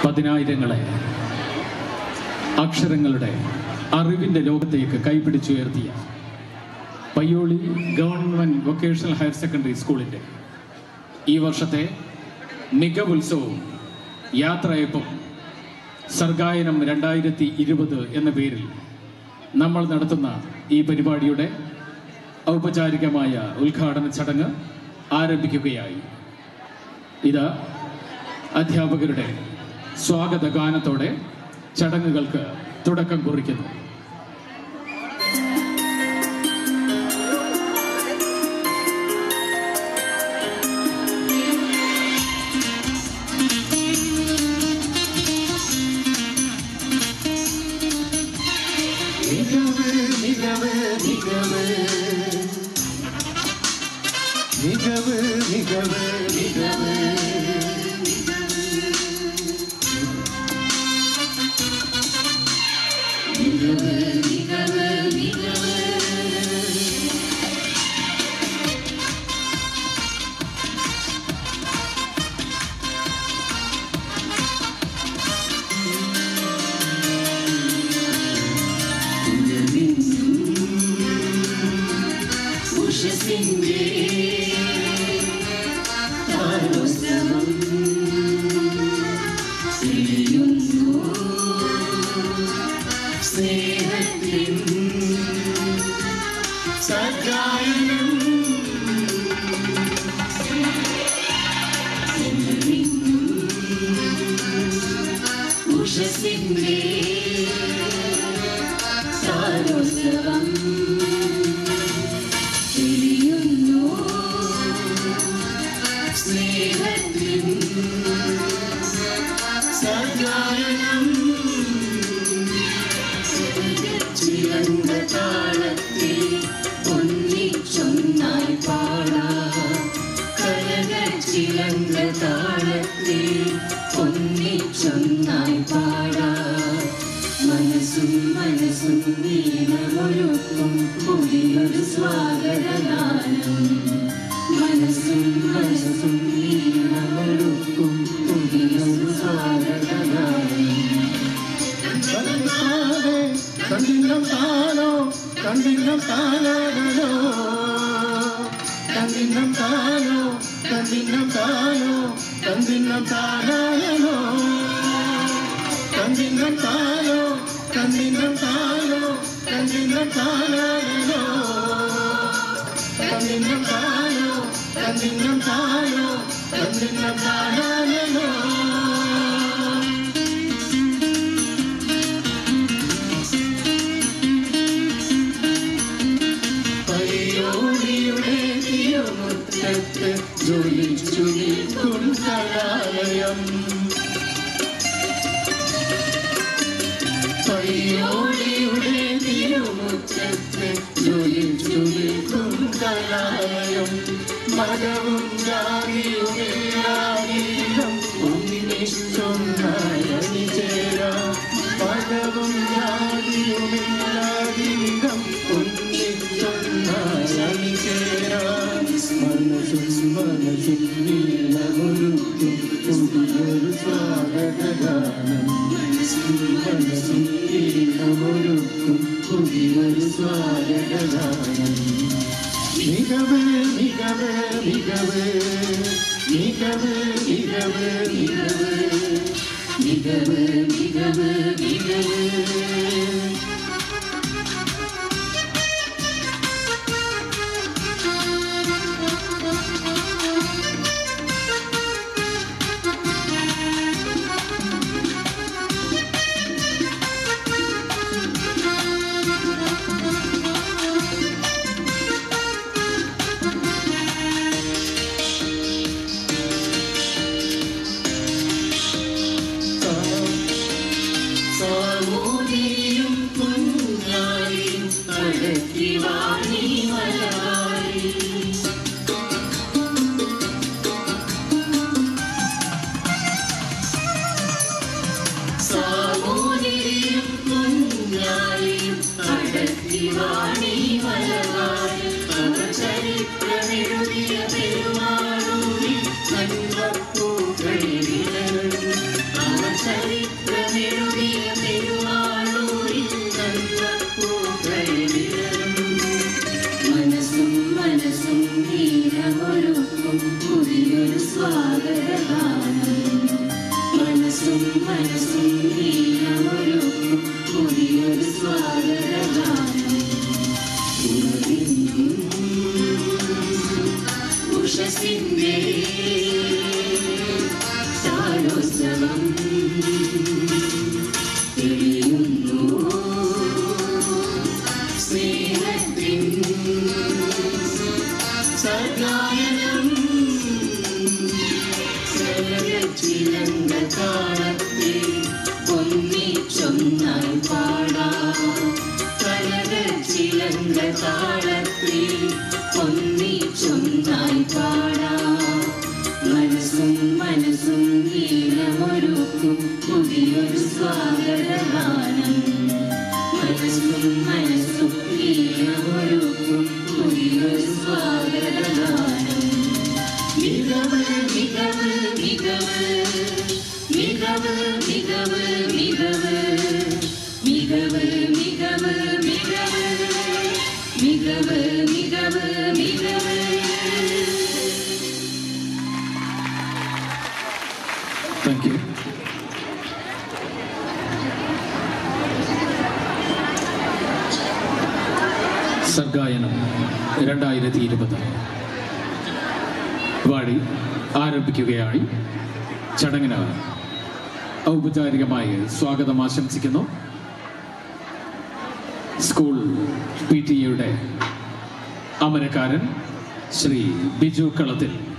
പതിനായിരങ്ങളെ അക്ഷരങ്ങളുടെ അറിവിൻ്റെ ലോകത്തേക്ക് കൈപിടിച്ചുയർത്തിയ Payyoli government vocational higher secondary സ്കൂളിൻ്റെ ഈ വർഷത്തെ മികവുത്സവവും യാത്രയപ്പും സർഗായനം രണ്ടായിരത്തി ഇരുപത് എന്ന പേരിൽ നമ്മൾ നടത്തുന്ന ഈ പരിപാടിയുടെ ഔപചാരികമായ ഉദ്ഘാടന ചടങ്ങ് ആരംഭിക്കുകയായി ഇത് അധ്യാപകരുടെ സ്വാഗത ഗാനത്തോടെ ചടങ്ങുകൾക്ക് തുടക്കം കുറിക്കുന്നു മികവ് മികവ് മികവ് മികവ് മികവ് മികവ് ഉഷസിന്റെ താരോത്സവം തെളിയുന്നു സ്നേഹത്തിൻ സഹായം ഉഷസിന്റെ താരോത്സവം തെളിയുന്നു സ്നേഹത്തിൻ സഹായം ചിരണ്ട താളത്തിൽ ഒന്നിച്ചൊന്നായി പാടാം കരക ചിരണ്ട താളത്തിൽ ഒന്നിച്ചൊന്നായി പാടാം മനസ്സും മനസ്സും നീനമൊരുക്കും പുതിയൊരു സ്വാഗതഗാനം മനസ്സും മനസ്സും നീനമൊരുക്കും പുതിയൊരു സ്വാഗതഗാനം താനേ കണ്ടിന്നം താനോ കണ്ടിന്നം താനാകലോ കണ്ടിന്നം താനോ കണ്ടിന്നം താനോ കണ്ടിന്നം താനാകലോ കണ്ടിന്നം താനോ കണ്ടിന്നം താനോ കണ്ടിന്നം താനാകലോ കണ്ടിന്നം താനോ കണ്ടിന്നം താനോ കണ്ടിന്നം താനാകലോ പയ്യോടിയുടെ തിരുമുറ്റത്ത് ജ്വലിച്ചു നിൽക്കും കലാലയം പയ്യോടിയുടെ തിരുമുറ്റത്ത് ജ്വലിച്ചു നിൽക്കും കലാലയം മതവും ജാതിയുമില്ലാതീരം ഒന്നിച്ചൊന്നായി അണിചേരാം മതവും ജാതിയുമില്ലാതീരം ഒന്നിച്ചൊന്നായി അണിചേരാം മനസ്സും മനസ്സും നീലമൊരുക്കും പുതിയൊരു സ്വാഗതഗാനം മനസ്സും നീലമൊരുക്കും പുതിയൊരു സ്വാഗതഗാനം മികവ് മികവ് മികവ് മികവ് മികവ് മികവ് മികവ് മികവ് മികവ് സാമൂതിരിയും കുഞ്ഞാലിയും അടക്കി വാണി മലയാളി സാമൂതിരിയും കുഞ്ഞാലിയും അടക്കി വാണി മലയാളി അവർ ചരിത്രമെഴുതിയ പെരുമാളൂരി നന്മപ്പൂക്കളിൽ അവർ ചരിത്ര മനസ്സും മനസ്സും നീലമൊരുക്കും പുതിയൊരു സ്വാഗതഗാനം ഉണരുന്നു ഉഷസിന്റെ താരോത്സവം തെളിയുന്നു സ്നേഹത്തിൻ സഗായനം ചിലങ്ക താളത്തെ ഒന്നിച്ചൊന്നായി പാടാം കലകൾ ചിലങ്ക താളത്തെ ഒന്നിച്ചൊന്നായി പാടാം മനസ്സും മനസ്സും നീലമൊരുക്കും പുതിയൊരു സ്വാഗതഗാനം മനസ്സും മനസ്സും നീലമൊരുക്കും പുതിയൊരു സ്വാഗതഗാനം മികവ് മികവ് മികവ് മികവ് മികവ് മികവ് മികവ് മികവ് മികവ് മികവ് മികവ് മികവ് താങ്ക് യു സർഗായനം രണ്ടായിരത്തി ഇരുപത് വാടി ആരംഭിക്കുകയായി ചടങ്ങിന് ഔപചാരികമായി സ്വാഗതം ആശംസിക്കുന്നു സ്കൂൾ പി ടി എയുടെ അമരക്കാരൻ ശ്രീ ബിജു കളത്തിൽ